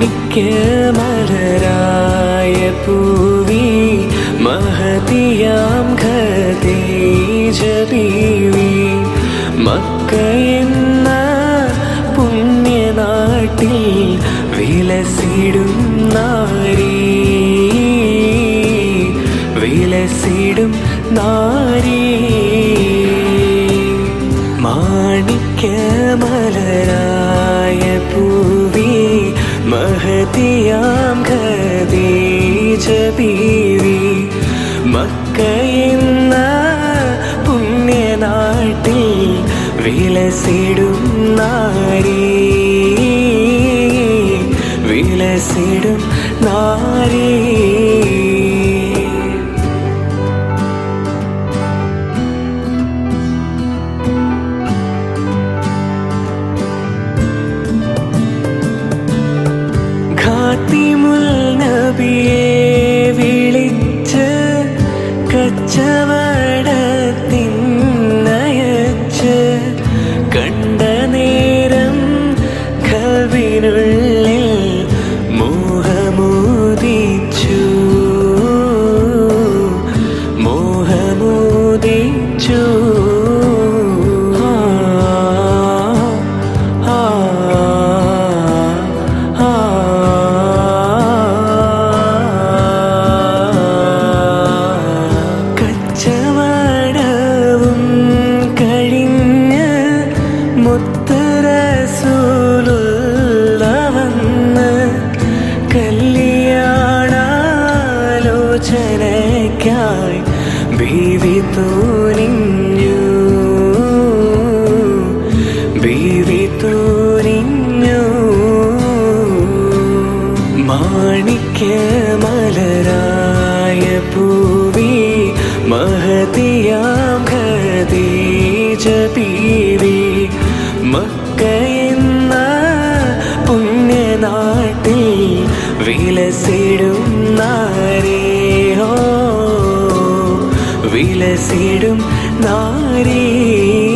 മാണിക്യമലരായ പൂവി മഹതിയാം ഖദീജ ബീവി മക്കയെന്ന പുണ്യനാട്ടിൽ വിലസിടും നാരീ വിലസിടും നാരീ മാണിക്യമലരായ പൂവി മഹതിയാം ഖദീജ ബീവി മക്കയെന്ന പുണ്യനാട്ടിൽ വിലസിടും നാരീ വിലസിടും നാരീ ഖാത്തിമുൽ നബിയെ വിളിച്ച് കച്ചവടത്തിനയച്ച് കണ്ട നേരം കവിനുള്ളിൽ മോഹമോദിച്ചു മോഹമോദിച്ചു ആ, ആ, കച്ചവടവും കഴിഞ്ഞ് മുത്തരസൂലുള്ളവന്ന് കല്യാണാലോചനയ്ക്കായി ബീവി തോനിഞ്ഞു ബീവി തോനിഞ്ഞു മാണിക്യമലരായ പൂവി മഹതിയാം ഖദീജ ബീവി മക്കയെന്ന പുണ്യനാട്ടിൽ വിലസിടും നാരേ ഹോ വിലസിടും നാരീ